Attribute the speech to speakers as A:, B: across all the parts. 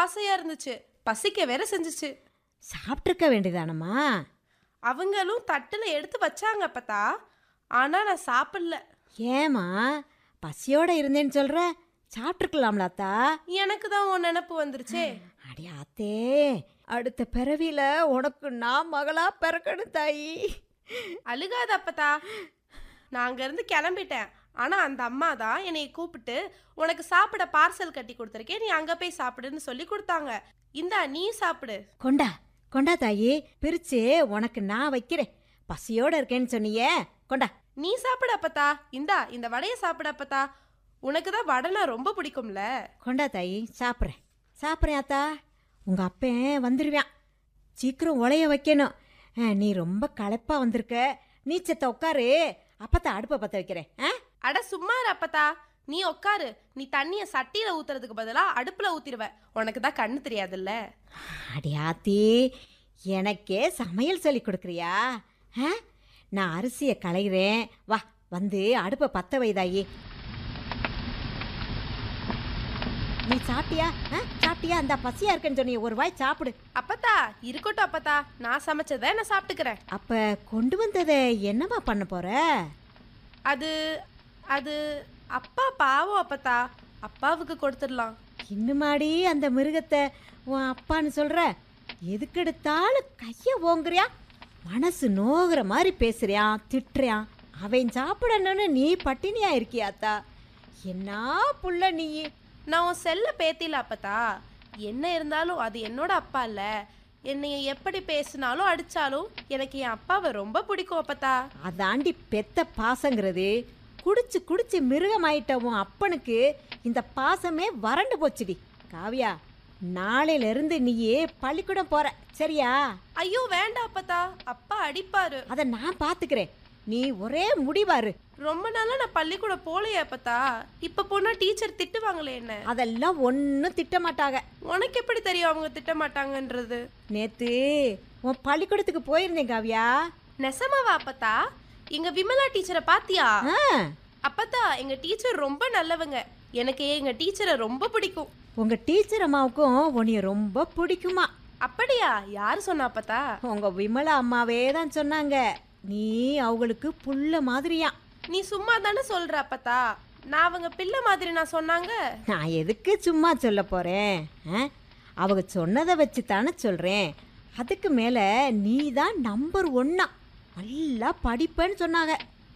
A: ஆசையா இருந்துச்சு பசிக்க வேற செஞ்சுச்சு
B: சாப்பிட்ருக்க வேண்டியதானம்மா
A: அவங்களும் தட்டுல எடுத்து வச்சாங்க அப்பத்தா ஆனா நான் சாப்பிடல
B: ஏம்மா பசியோட இருந்தேன்னு சொல்ற சாப்பிட்ருக்கலாம்லாத்தா
A: எனக்கு தான் உன் நினப்பு வந்துருச்சே
B: அடி ஆத்தே அடுத்த பிறவியில உனக்கு நான் மகளா பிறக்கணும் தாயி
A: அழுகாத அப்பத்தா நான் அங்கேருந்து கிளம்பிட்டேன் ஆனா அந்த அம்மா தான் என்னை கூப்பிட்டு உனக்கு சாப்பிட பார்சல் கட்டி கொடுத்துருக்கேன் நீ அங்க போய் சாப்பிடுன்னு சொல்லி கொடுத்தாங்க இந்தா நீ சாப்பிடு
B: கொண்டா கொண்டா தாயி பிரிச்சு உனக்கு நான் வைக்கிறேன் பசியோட இருக்கேன்னு சொன்னியே கொண்டா
A: நீ சாப்பிடு அப்பத்தா இந்தா இந்த வடையை சாப்பிடு அப்பத்தா உனக்கு தான் வடைனா ரொம்ப பிடிக்கும்ல
B: கொண்டா தாயி சாப்பிட்றேன் சாப்பிட்றேன் ஆத்தா உங்க அப்பன் வந்துருவான் சீக்கிரம் உலைய வைக்கணும் ஆ, நீ ரொம்ப களைப்பா வந்திருக்க நீச்சத்தை உட்காரு அப்பத்தான் அடுப்பை பற்ற வைக்கிறேன் ஆ
A: அட சும்மா இரு அப்பத்தா நீ உட்காரு நீ தண்ணிய சட்டியில ஊத்துறதுக்கு பதிலா அடுப்புல ஊத்திடுவ உனக்கு தான் கண்ணு தெரியாதுல்ல
B: அடி ஆத்தி எனக்கே சமையல் சொல்லி கொடுக்குறியா ஆ நான் அரிசியை களைகிறேன் வா வந்து அடுப்பை பற்ற வைதாயி நீ சாப்பிட்டியா ஆ சாப்பிட்டியா அந்த பசியா இருக்கேன்னு சொன்னியே ஒரு வாய் சாப்பிடு
A: அப்பத்தா இருக்கட்டும் அப்பத்தா நான் சமைச்சதை நான் சாப்பிட்டுக்கிறேன்
B: அப்ப கொண்டு வந்ததை என்னம்மா பண்ண போற
A: அது அது அப்பா பாவம் அப்பத்தா அப்பாவுக்கு கொடுத்துடலாம்
B: இன்னுமாடி அந்த மிருகத்தை உன் அப்பான்னு சொல்ற எதுக்கெடுத்தாலும் கைய ஓங்குறியா மனசு நோகிற மாதிரி பேசுறியான் திட்டுறியான் அவன் சாப்பிடணும்னு நீ பட்டினியா இருக்கியாத்தா என்ன புள்ள நீ
A: நான் உன் செல்ல பேத்தில அப்பத்தா என்ன இருந்தாலும் அது என்னோட அப்பா இல்ல என்னைய எப்படி பேசினாலும் அடிச்சாலும் எனக்கு என் அப்பாவை ரொம்ப பிடிக்கும் அப்பத்தா
B: அதாண்டி பெத்த பாசங்கிறது குடிச்சு குடிச்சு மிருகமாயிட்ட உன் அப்பனுக்கு இந்த பாசமே வறண்டு போச்சுடி காவியா நாளையில இருந்து நீயே பள்ளிக்கூடம் போற சரியா
A: ஐயோ வேண்டாம் அப்பத்தா அப்பா அடிப்பாரு
B: அதை நான் பாத்துக்கிறேன் நீ ஒரே முடிவாரு
A: ரொம்ப நாளா நான் பள்ளிக்கூடம் போலையே அப்பத்தா இப்ப போனா டீச்சர் திட்டுவாங்களே என்ன
B: அதெல்லாம் ஒன்றும் திட்டமாட்டாங்க
A: உனக்கு எப்படி தெரியும் அவங்க திட்ட மாட்டாங்கன்றது
B: நேத்து உன் பள்ளிக்கூடத்துக்கு போயிருந்தேன் காவியா
A: நெசமாவா அப்பத்தா எங்க விமலா டீச்சரை பாத்தியா
B: ஆ
A: அப்பத்தா எங்க டீச்சர் ரொம்ப நல்லவங்க எனக்கு எங்க டீச்சரை ரொம்ப பிடிக்கும்
B: உங்க டீச்சர் அம்மாவுக்கும் உன்னைய ரொம்ப பிடிக்குமா
A: அப்படியா யார் சொன்னா அப்பத்தா
B: உங்க விமலா அம்மாவே தான் சொன்னாங்க நீ அவங்களுக்கு புள்ள மாதிரியா
A: நீ சும்மா தானே சொல்ற அப்பத்தா நான் அவங்க பிள்ளை மாதிரி நான் சொன்னாங்க
B: நான் எதுக்கு சும்மா சொல்ல போறேன் ஆ? அவங்க சொன்னதை வச்சு தானே சொல்றேன் அதுக்கு மேல நீ தான் நம்பர் ஒன்னா நல்லா படிப்பேன்னு சொன்னாங்க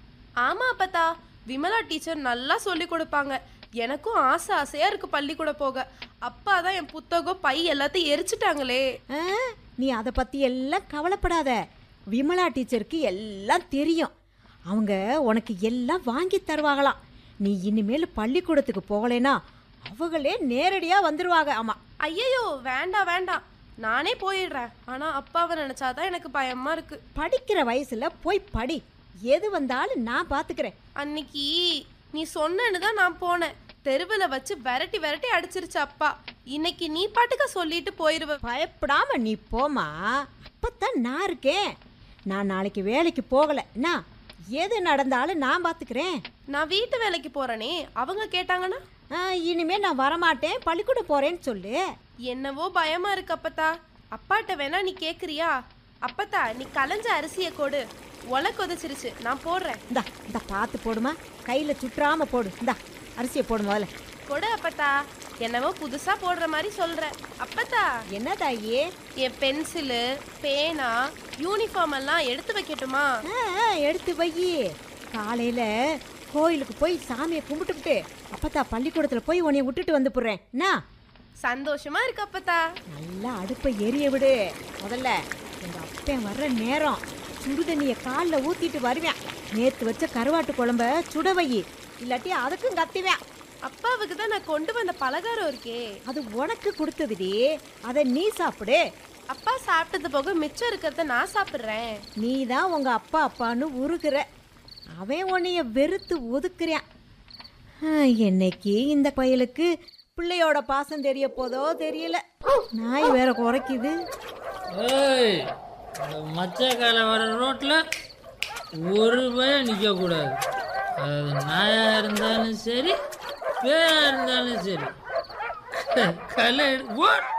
A: ஆமா அப்பத்தா விமலா டீச்சர் நல்லா சொல்லி கொடுப்பாங்க எனக்கும் ஆசை ஆசையா இருக்கு பள்ளிக்கூடம் போக அப்பா தான் என் புத்தகம் பை எல்லாத்தையும் எரிச்சிட்டாங்களே
B: ஆ, நீ அதை பத்தி எல்லாம் கவலைப்படாத விமலா டீச்சருக்கு எல்லாம் தெரியும் அவங்க உனக்கு எல்லாம் வாங்கி தருவாங்களாம் நீ இனிமேல் பள்ளிக்கூடத்துக்கு போகலைன்னா அவங்களே நேரடியா வந்துருவாங்க ஆமா
A: ஐயையோ வேண்டாம் வேண்டாம் நானே போயிடுறேன் ஆனா அப்பாவை நினைச்சாதான் எனக்கு பயமா இருக்கு
B: படிக்கிற வயசுல போய் படி எது வந்தாலும் நான் பாத்துக்கிறேன்
A: அன்னைக்கு நீ சொன்னேன்னு தான் நான் போனேன் தெருவில் வச்சு விரட்டி விரட்டி அடிச்சிருச்சு அப்பா இன்னைக்கு நீ பாட்டுக்க சொல்லிட்டு போயிருவ
B: பயப்படாம நீ போமா அப்பத்தான் நான் இருக்கேன் நான் நாளைக்கு வேலைக்கு போகல என்ன எது நடந்தாலும் நான் பாத்துக்கிறேன்
A: நான் வீட்டு வேலைக்கு போறேனே அவங்க கேட்டாங்கன்னா
B: ஆ, இனிமே நான் வரமாட்டேன் பள்ளிக்கூடம் போறேன்னு சொல்லு
A: என்னவோ பயமா இருக்கு அப்பத்தா அப்பாட்ட வேணா நீ கேக்குறியா அப்பத்தா நீ கலைஞ்ச அரிசியை கொடு ஒலை கொதிச்சிருச்சு நான் போடுறேன்
B: இந்தா இந்த பார்த்து போடுமா கையில் சுற்றாம போடு இந்தா அரிசியை போடு முதல்ல
A: கொடு அப்பத்தா என்னவோ புதுசா போடுற மாதிரி சொல்ற அப்பத்தா
B: என்ன தாயி
A: என் பென்சிலு பேனா யூனிஃபார்ம் எல்லாம் எடுத்து வைக்கட்டுமா
B: ஆ, ஆ, எடுத்து வை காலையில் கோயிலுக்கு போய் சாமியை கும்பிட்டுவிட்டு அப்பத்தா பள்ளிக்கூடத்தில் போய் உன்னைய விட்டுட்டு வந்து போடுறேன் என்ன
A: சந்தோஷமா இருக்கு அப்பத்தா
B: நல்லா அடுப்பை எரிய விடு முதல்ல எங்க அப்பன் வர்ற நேரம் சுடுதண்ணிய காலில் ஊத்திட்டு வருவேன் நேத்து வச்ச கருவாட்டு குழம்ப சுட வை இல்லாட்டி அதுக்கும் கத்துவேன்
A: அப்பாவுக்கு தான் நான் கொண்டு வந்த பலகாரம் இருக்கே
B: அது உனக்கு கொடுத்ததுடி அதை நீ சாப்பிடு
A: அப்பா சாப்பிட்டது போக மிச்சம் இருக்கிறத நான் சாப்பிட்றேன்
B: நீ தான் உங்க அப்பா அப்பான்னு உருகுற அவன் உன்னைய வெறுத்து ஒதுக்குறான் ஆ, என்னைக்கு இந்த பயலுக்கு பிள்ளையோட பாசம் தெரிய போதோ தெரியல நாய் வேற குறைக்குது
C: ஏய் இந்த மச்சக்கால வர ரோட்டில் ஒரு பயம் நிற்கக்கூடாது அது நாயாக இருந்தாலும் சரி பேயா இருந்தாலும் சரி கலை எடு- ஓ